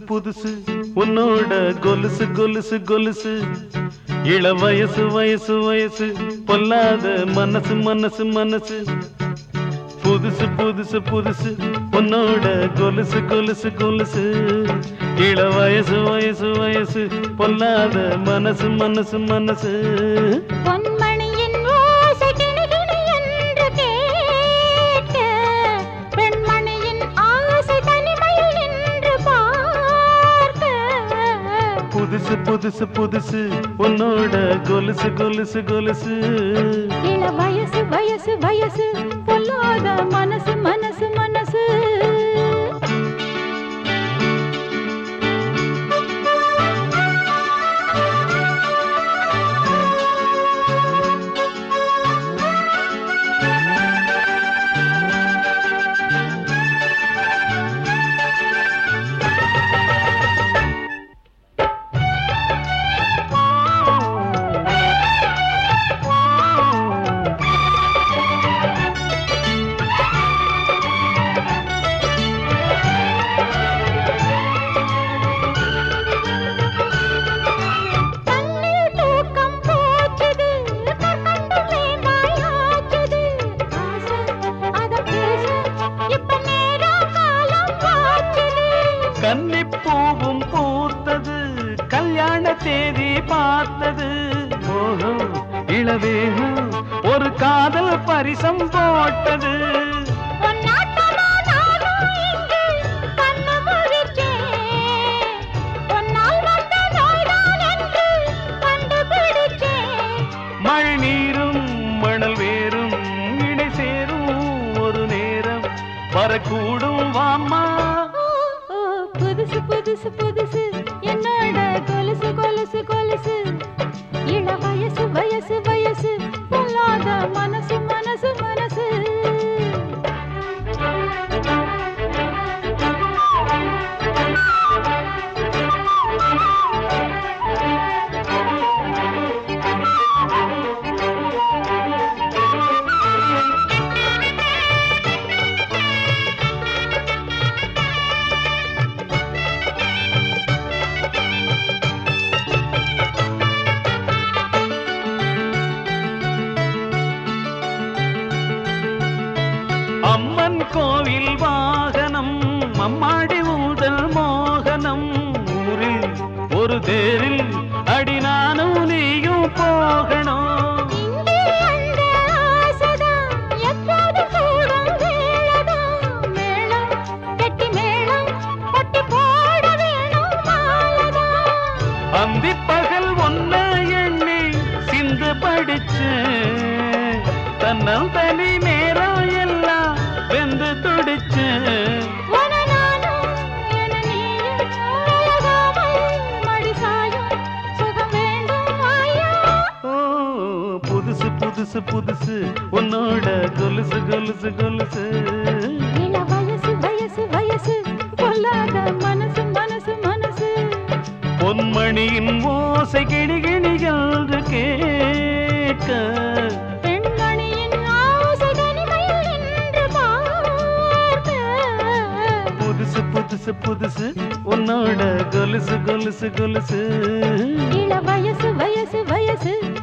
புதுசு உன்னோட கொலுசு கொலுசு கொலுசு இள வயசு வயசு வயசு பொல்லாத மனசு மனசு மனசு புதுசு புதுசு புதுசு உன்னோட கொலுசு கொலுசு கொலுசு இள வயசு வயசு வயசு பொல்லாத மனசு மனசு மனசு பொன்மணியின் ஓசை கிணிகிணி என்று கேட்க, பெண்மணியின் ஆசை தனிமையில் நின்று பார்க்க. புதுசு புதுசு புதுசு உன்னோட கொலுசு கொலுசு கொலுசு இள வயசு வயசு வயசு பொல்லாத மனசு மனசு மனசு கண்ணில் தூக்கம் போச்சுது கண்ணுமே மாயாச்சுது ஆசை அத பேச இப்ப நேரம் காலம் வாச்சுது கன்னிப்பூவும் பூத்தது கல்யாண தேதி பார்த்தது மோகம் இளவேகம் ஒரு காதல் பரிசம் போட்டது பொன்னாட்டமா நானும் இங்கு கண்ணு முழிச்சேன். பொன்னால் வந்த நோய்தான் என்று கண்டுபிடிச்சேன். மழை நீரும் மணல் வேரும் இணை சேரும் ஒரு நேரம் வரக்கூடும் வாம்மா ஓ, ஓ, புதுசு புதுசு புதுசு என்னோட கொலுசு கொலுசு கொலுசு இள வயசு வயசு வயசு பொல்லாத மனசு மனசு மனசு அம்மன் கோவில் வாகனம் அம்மாடி ஊதல் மோகனம் ஊரில் ஒரு தேரில் அடி நானும் நீயும் போகணும் இங்கே அந்த ஆசைதான் எப்போது கூடும் வேளைதான். மேளம், கெட்டி மேளம், கொட்டி போட வேணும் மாலைதான். அந்தி பகல் ஒன்ன எண்ணி சிந்து படிச்சு தன்னல் தனி நேரம் எல்லாம் வெந்து துடிச்சு உன நானும், என நீயும், விலகாமல் மடி சாயும் சுகம் வேண்டும் வாயா. ஓ புதுசு புதுசு புதுசு உன்னோட கொலுசு கொலுசு கொலுசு இள வயசு வயசு வயசு பொல்லாத மனசு மனசு மனசு பொன்மணியின் ஓசை கிணிகிணி என்று கேட்க பெண்மணியின் ஆசை தனிமையில் நின்று பார்க்க. புதுசு புதுசு புதுசு உன்னோட கொலுசு கொலுசு கொலுசு இள வயசு வயசு வயசு